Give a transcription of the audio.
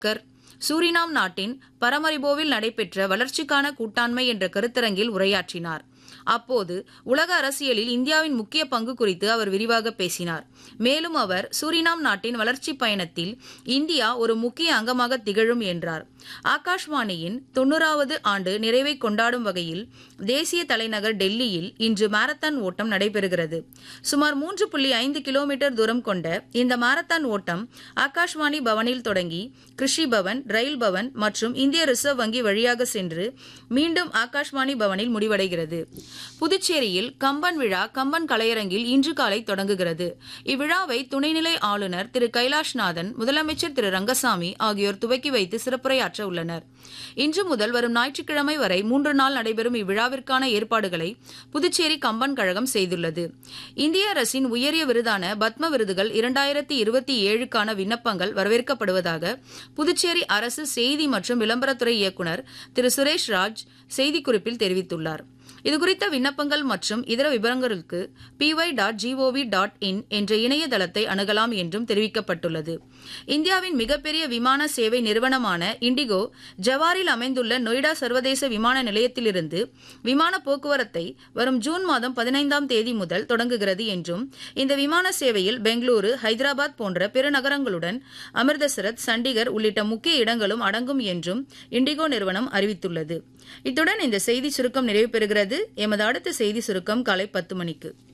கர் Suriname நாட்டின் பரமரிபோவில் நடைபெற்ற வளர்ச்சிக்கான கூட்டாண்மை என்ற கருத்தரங்கில் உரையாற்றினார் அப்போது உலக அரசியலில் இந்தியாவின் முக்கிய பங்கு குறித்து அவர் விரிவாக பேசினார் மேலும் அவர் சூரினாம் நாட்டின் வளர்ச்சி பயணத்தில் இந்தியா ஒரு முக்கிய அங்கமாக திகழும் என்றார் ஆகாஷ்வாணியின் தொண்ணூறாவது ஆண்டு நிறைவை கொண்டாடும் வகையில் தேசிய தலைநகர் டெல்லியில் இன்று மாரத்தான் ஓட்டம் நடைபெறுகிறது சுமார் மூன்று புள்ளி ஐந்து கிலோமீட்டர் தூரம் கொண்ட இந்த மாரத்தான் ஓட்டம் ஆகாஷ்வாணி பவனில் தொடங்கி கிருஷி பவன் ரயில் பவன் மற்றும் இந்திய ரிசர்வ் வங்கி வழியாக சென்று மீண்டும் ஆகாஷ்வாணி பவனில் முடிவடைகிறது புதுச்சேரியில் கம்பன் விழா கம்பன் கலையரங்கில் இன்று காலை தொடங்குகிறது இவ்விழாவை துணைநிலை ஆளுநர் திரு கைலாஷ்நாதன் முதலமைச்சர் திரு ரங்கசாமி ஆகியோர் துவக்கி வைத்து சிறப்புரையாற்ற உள்ளனர் இன்று முதல் வரும் ஞாயிற்றுக்கிழமை வரை மூன்று நாள் நடைபெறும் இவ்விழாவிற்கான ஏற்பாடுகளை புதுச்சேரி கம்பன் கழகம் செய்துள்ளது இந்திய அரசின் உயரிய விருதான பத்ம விருதுகள் இரண்டாயிரத்தி இருபத்தி ஏழுக்கான விண்ணப்பங்கள் வரவேற்கப்படுவதாக புதுச்சேரி அரசு செய்தி மற்றும் விளம்பரத்துறை இயக்குநர் திரு சுரேஷ் ராஜ் செய்திக்குறிப்பில் தெரிவித்துள்ளார் இதுகுறித்த விண்ணப்பங்கள் மற்றும் இதர விவரங்களுக்கு PY dot GOV dot IN என்ற இணையதளத்தை அணுகலாம் என்றும் தெரிவிக்கப்பட்டுள்ளது இந்தியாவின் மிகப்பெரிய விமான சேவை நிறுவனமான இண்டிகோ ஜவாரில் அமைந்துள்ள நொய்டா சர்வதேச விமான நிலையத்திலிருந்து விமான போக்குவரத்தை வரும் ஜூன் மாதம் பதினைந்தாம் தேதி முதல் தொடங்குகிறது என்றும் இந்த விமான சேவையில் பெங்களூரு ஹைதராபாத் போன்ற பிற நகரங்களுடன் அமிர்தசரத் சண்டிகர் உள்ளிட்ட முக்கிய இடங்களும் அடங்கும் என்றும் இண்டிகோ நிறுவனம் அறிவித்துள்ளது இத்துடன் இந்த செய்தி சுருக்கம் நிறைவு பெறுகிறது எமது அடுத்த செய்தி சுருக்கம் காலை பத்து மணிக்கு